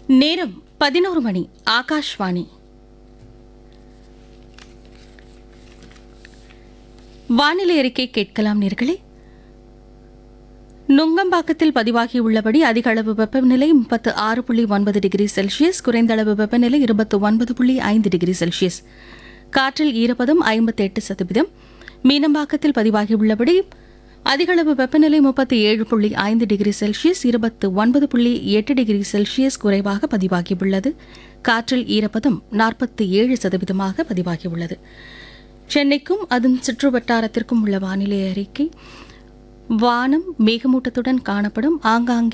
நேரம் பதினோரு மணி ஆகாஷ்வாணி வானிலை அறிக்கை கேட்கலாம் நேர்களே நுங்கம்பாக்கத்தில் பதிவாகியுள்ளபடி அதிக அளவு வெப்பநிலை முப்பத்து ஆறு புள்ளி ஒன்பது டிகிரி செல்சியஸ் குறைந்த அளவு வெப்பநிலை இருபத்து ஒன்பது புள்ளி ஐந்து டிகிரி செல்சியஸ் காற்றில் ஈரப்பதம் ஐம்பத்தி எட்டு சதவீதம் மீனம்பாக்கத்தில் பதிவாகியுள்ளபடி அதிக அளவு வெப்பநிலை முப்பத்தி ஏழு புள்ளி ஐந்து டிகிரி செல்சியஸ் இருபத்து ஒன்பது புள்ளி எட்டு டிகிரி செல்சியஸ் குறைவாக பதிவாகியுள்ளது காற்றில் ஈரப்பதம் நாற்பத்தி ஏழு சதவீதமாக பதிவாகியுள்ளது சென்னைக்கும் அதன் சுற்று வட்டாரத்திற்கும் உள்ள வானிலை அறிக்கை வானம் மேகமூட்டத்துடன் காணப்படும் ஆங்காங்கே